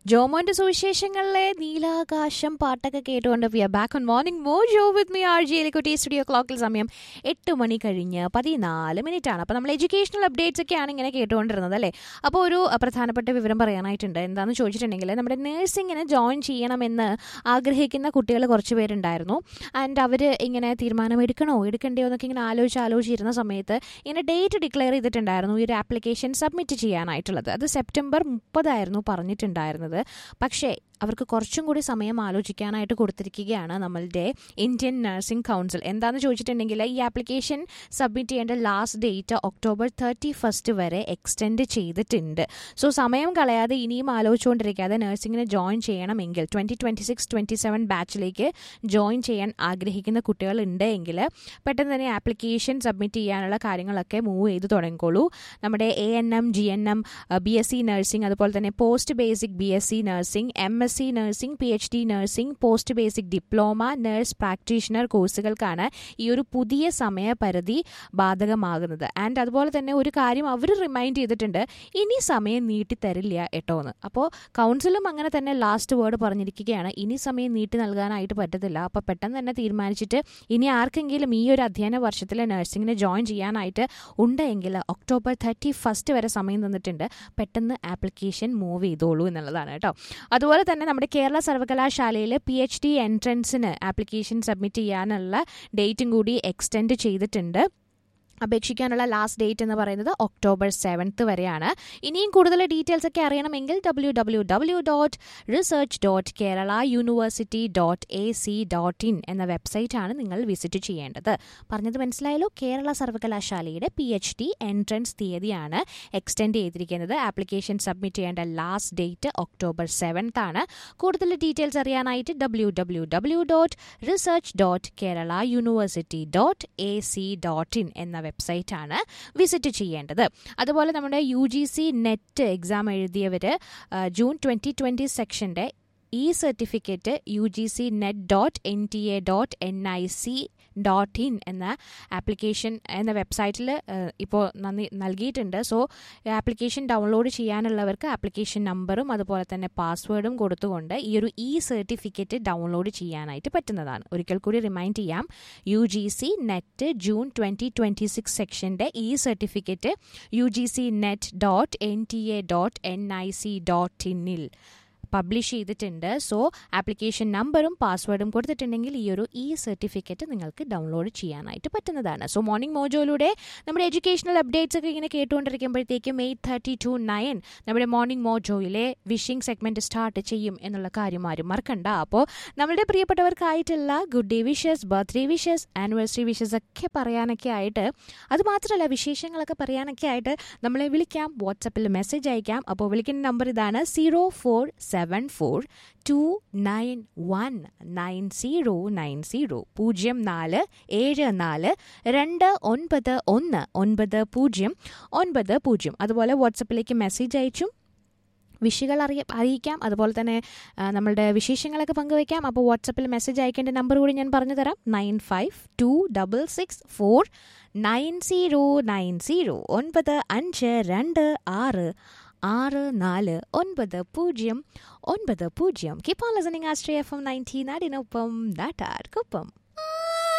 ജോമോന്റെ സുവിശേഷങ്ങളിലെ നീലാകാശം പാട്ടൊക്കെ കേട്ടുകൊണ്ട് we are back on morning mojo with me R G എലിക്കുട്ടി സ്റ്റുഡിയോ ക്ലോക്കിൽ സമയം എട്ട് മണി കഴിഞ്ഞ് പതിനാല് മിനിറ്റ് ആണ് അപ്പോൾ നമ്മൾ എഡ്യൂക്കേഷണൽ അപ്ഡേറ്റ്സ് ഒക്കെയാണ് ഇങ്ങനെ കേട്ടുകൊണ്ടിരുന്നത് അല്ലേ അപ്പോൾ ഒരു അഹ്, പ്രധാനപ്പെട്ട വിവരം പറയാനായിട്ടുണ്ട് എന്താണെന്ന് ചോദിച്ചിട്ടുണ്ടെങ്കിൽ നമ്മുടെ നഴ്സിങ്ങിന് ജോയിൻ ചെയ്യണമെന്ന് ആഗ്രഹിക്കുന്ന കുട്ടികൾ കുറച്ച് പേരുണ്ടായിരുന്നു ആൻഡ് അവർ ഇങ്ങനെ തീരുമാനം എടുക്കണോ എടുക്കണ്ടയോ എന്നൊക്കെ ഇങ്ങനെ ആലോചിച്ച് ആലോചിച്ചിരുന്ന സമയത്ത് ഇങ്ങനെ ഡേറ്റ് ഡിക്ലെയർ ചെയ്തിട്ടുണ്ടായിരുന്നു ഈ ഒരു ആപ്ലിക്കേഷൻ സബ്മിറ്റ് ചെയ്യാനായിട്ടുള്ളത് അത് സെപ്റ്റംബർ മുപ്പതായിരുന്നു പറഞ്ഞിട്ടുണ്ടായിരുന്നത് പക്ഷേ അവർക്ക് കുറച്ചും കൂടി സമയം ആലോചിക്കാനായിട്ട് കൊടുത്തിരിക്കുകയാണ് നമ്മളുടെ ഇന്ത്യൻ നഴ്സിംഗ് കൗൺസിൽ എന്താണെന്ന് ചോദിച്ചിട്ടുണ്ടെങ്കിൽ ഈ ആപ്ലിക്കേഷൻ സബ്മിറ്റ് ചെയ്യേണ്ട last date October thirty first വരെ എക്സ്റ്റെൻഡ് ചെയ്തിട്ടുണ്ട് സോ സമയം കളയാതെ ഇനിയും ആലോചിച്ചുകൊണ്ടിരിക്കാതെ നഴ്സിംഗിന് ജോയിൻ ചെയ്യണമെങ്കിൽ twenty twenty six twenty seven ബാച്ചിലേക്ക് ജോയിൻ ചെയ്യാൻ ആഗ്രഹിക്കുന്ന കുട്ടികൾ ഉണ്ട് എങ്കിൽ പെട്ടെന്ന് തന്നെ ആപ്ലിക്കേഷൻ സബ്മിറ്റ് ചെയ്യാനുള്ള കാര്യങ്ങളൊക്കെ മൂവ് ചെയ്ത് തുടങ്ങിക്കോളൂ നമ്മുടെ A N M G N M B S C nursing അതുപോലെ തന്നെ post basic B S C nursing M S C nursing P H D nursing post basic diploma nurse practitioner കോഴ്സുകൾക്കാണ് ഈ ഒരു പുതിയ സമയപരിധി ബാധകമാകുന്നത് ആൻഡ് അതുപോലെ തന്നെ ഒരു കാര്യം അവർ റിമൈൻഡ് ചെയ്തിട്ടുണ്ട് ഇനി സമയം നീട്ടിത്തരില്ല കേട്ടോ എന്ന് അപ്പോൾ കൗൺസിലും അങ്ങനെ തന്നെ ലാസ്റ്റ് വേർഡ് പറഞ്ഞിരിക്കുകയാണ് ഇനി സമയം നീട്ടി നൽകാനായിട്ട് പറ്റത്തില്ല അപ്പോൾ പെട്ടെന്ന് തന്നെ തീരുമാനിച്ചിട്ട് ഇനി ആർക്കെങ്കിലും ഈ ഒരു അധ്യയന വർഷത്തിൽ നഴ്സിംഗിന് ജോയിൻ ചെയ്യാനായിട്ട് ഉണ്ടെങ്കിൽ ഒക്ടോബർ തേർട്ടി ഫസ്റ്റ് വരെ സമയം തന്നിട്ടുണ്ട് പെട്ടെന്ന് ആപ്ലിക്കേഷൻ മൂവ് ചെയ്തോളൂ എന്നുള്ളതാണ് കേട്ടോ അതുപോലെ തന്നെ നമ്മുടെ കേരള സർവകലാശാലയിൽ പി എച്ച് ഡി എൻട്രൻസിന് ആപ്ലിക്കേഷൻ സബ്മിറ്റ് ചെയ്യാനുള്ള ഡേറ്റും കൂടി എക്സ്റ്റെൻഡ് ചെയ്തിട്ടുണ്ട് അപേക്ഷിക്കാനുള്ള ലാസ്റ്റ് ഡേറ്റ് എന്ന് പറയുന്നത് ഒക്ടോബർ സെവൻത്ത് വരെയാണ് ഇനിയും കൂടുതൽ ഡീറ്റെയിൽസ് ഒക്കെ അറിയണമെങ്കിൽ W W W dot research dot Kerala university dot A C dot in എന്ന വെബ്സൈറ്റാണ് നിങ്ങൾ വിസിറ്റ് ചെയ്യേണ്ടത് പറഞ്ഞത് മനസ്സിലായല്ലോ കേരള സർവകലാശാലയുടെ പി എച്ച് ഡി എൻട്രൻസ് തീയതിയാണ് എക്സ്റ്റെൻഡ് ചെയ്തിരിക്കുന്നത് ആപ്ലിക്കേഷൻ സബ്മിറ്റ് ചെയ്യേണ്ട ലാസ്റ്റ് ഡേറ്റ് ഒക്ടോബർ സെവൻത്ത് ആണ് കൂടുതൽ ഡീറ്റെയിൽസ് അറിയാനായിട്ട് W W W dot research dot Kerala university dot A C dot in എന്ന വെബ്സൈറ്റാണ് വിസിറ്റ് ചെയ്യേണ്ടത് അതുപോലെ നമ്മുടെ U G C net exam എഴുതിയവർ ജൂൺ ട്വൻറ്റി ട്വൻറ്റി സെക്ഷൻ്റെ e certificate U G C net dot N T A dot N I C dot in എന്ന application എന്ന വെബ്സൈറ്റിൽ ഇപ്പോൾ നന്ദി നൽകിയിട്ടുണ്ട് സോ ആപ്ലിക്കേഷൻ ഡൗൺലോഡ് ചെയ്യാനുള്ളവർക്ക് ആപ്ലിക്കേഷൻ നമ്പറും അതുപോലെ തന്നെ പാസ്വേഡും കൊടുത്തുകൊണ്ട് ഈ ഒരു ഇ സർട്ടിഫിക്കറ്റ് ഡൗൺലോഡ് ചെയ്യാനായിട്ട് പറ്റുന്നതാണ് ഒരിക്കൽ കൂടി റിമൈൻഡ് ചെയ്യാം U G C net June twenty twenty six സെക്ഷൻ്റെ e certificate U G C net dot N T A dot N I C dot ഇന്നിൽ പബ്ലിഷ് ചെയ്തിട്ടുണ്ട് സോ ആപ്ലിക്കേഷൻ നമ്പറും പാസ്വേഡും കൊടുത്തിട്ടുണ്ടെങ്കിൽ ഈ ഒരു ഇ സർട്ടിഫിക്കറ്റ് നിങ്ങൾക്ക് ഡൗൺലോഡ് ചെയ്യാനായിട്ട് പറ്റുന്നതാണ് സോ മോർണിംഗ് മോജോയിലൂടെ നമ്മുടെ എഡ്യൂക്കേഷണൽ അപ്ഡേറ്റ്സ് ഒക്കെ ഇങ്ങനെ കേട്ടുകൊണ്ടിരിക്കുമ്പോഴത്തേക്കും എയ്റ്റ് തേർട്ടി ടു നയൻ നമ്മുടെ മോർണിംഗ് മോജോയിലെ വിഷിംഗ് സെഗ്മെന്റ് സ്റ്റാർട്ട് ചെയ്യും എന്നുള്ള കാര്യം ആരും മറക്കണ്ട അപ്പോൾ നമ്മുടെ പ്രിയപ്പെട്ടവർക്കായിട്ടുള്ള good day wishes birthday wishes anniversary wishes ഒക്കെ പറയാനൊക്കെ ആയിട്ട് അത് മാത്രമല്ല വിശേഷങ്ങളൊക്കെ പറയാനൊക്കെ ആയിട്ട് നമ്മളെ വിളിക്കാം വാട്സപ്പിൽ മെസ്സേജ് അയക്കാം അപ്പോൾ വിളിക്കുന്ന നമ്പർ ഇതാണ് zero four seven four two nine one nine zero nine zero പൂജ്യം നാല് ഏഴ് നാല് രണ്ട് ഒൻപത് ഒന്ന് ഒൻപത് പൂജ്യം ഒൻപത് പൂജ്യം അതുപോലെ വാട്സപ്പിലേക്ക് മെസ്സേജ് അയച്ചും വിഷുകൾ അറിയ അറിയിക്കാം അതുപോലെ തന്നെ ആ, നമ്മളുടെ വിശേഷങ്ങളൊക്കെ പങ്കുവയ്ക്കാം അപ്പോൾ വാട്സപ്പിൽ മെസ്സേജ് അയക്കേണ്ട നമ്പർ കൂടി ഞാൻ പറഞ്ഞു തരാം nine five two double six four nine zero nine zero ഒൻപത് അഞ്ച് രണ്ട് ആറ് ആറ് നാല് ഒൻപത് പൂജ്യം ഒൻപത് പൂജ്യം കീപ്പ് ഓൺ ലിസണിങ് ആസ്ട്രേ എഫ് എം നയൻറ്റീൻ അതിനൊപ്പം ദാറ്റാർക്കൊപ്പം